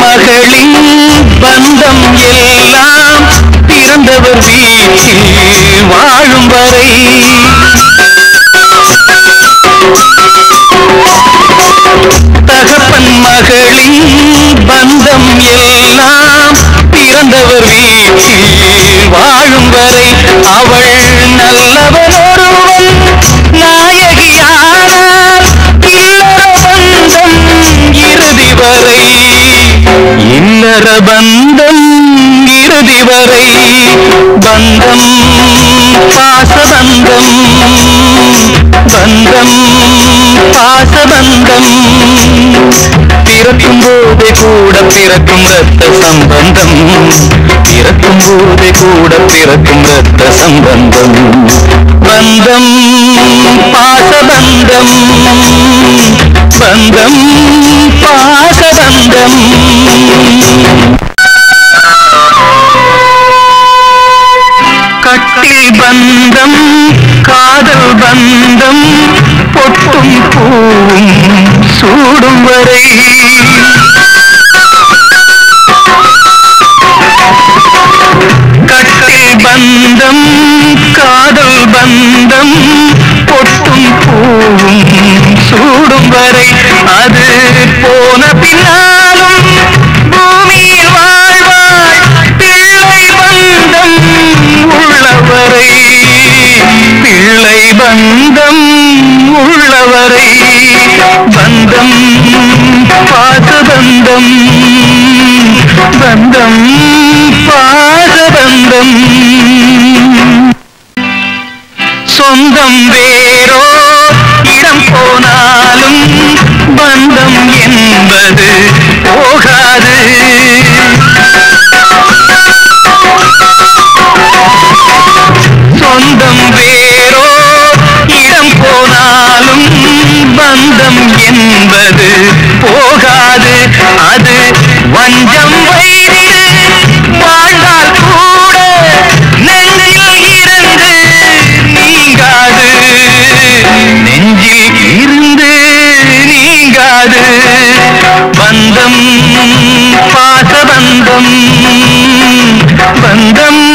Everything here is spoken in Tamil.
மகளின் பந்தம் எல்லாம் பிறந்தவர் வீட்டில் வாழும் வரை தகப்பன் மகளின் பந்தம் எல்லாம் பிறந்தவர் வீட்டில் வாழும் வரை அவள் நல்லவன் ஒருவன் நாயகியானால் இல்லற பந்தம் இறுதி வரை இல்லற பந்தம் இறுதி வரை பந்தம் பாசபந்தம் பந்தம் பாசபந்தம் பிறக்கும் போதே கூட பிறக்கும் ரத்த சம்பந்தம் பிறக்கும் போதே கூட பிறக்கும் ரத்த சம்பந்தம் பந்தம் பாசபந்தம் பந்தம் பாசபந்தம் கட்டில் பந்தம் காதல் பந்தம் பொட்டும் பூவும் சூடும் வரை கட்டில் பந்தம் காதல் பந்தம் பொட்டும் பூவும் சூடும் வரை அது போன பின்னாலும் பூமியில் வாழ்வாய் பிள்ளை பந்தம் உள்ளவரை பிள்ளை பந்தம் உள்ளவரை பந்தம் பாசபந்தம் பந்தம் பாசபந்தம் சொந்தம் வேறோ இடம் போனாலும் பந்தம் என்பது போகாது சொந்தம் வேறோ இடம் போனாலும் பந்தம் என்பது போகாது அது வஞ்சம் வைத்து வாழ்ந்தால் கூட நெஞ்சில் இருந்து நீங்காது நெஞ்சில் இருந்து நீங்காது பந்தம் பாசபந்தம் பந்தம்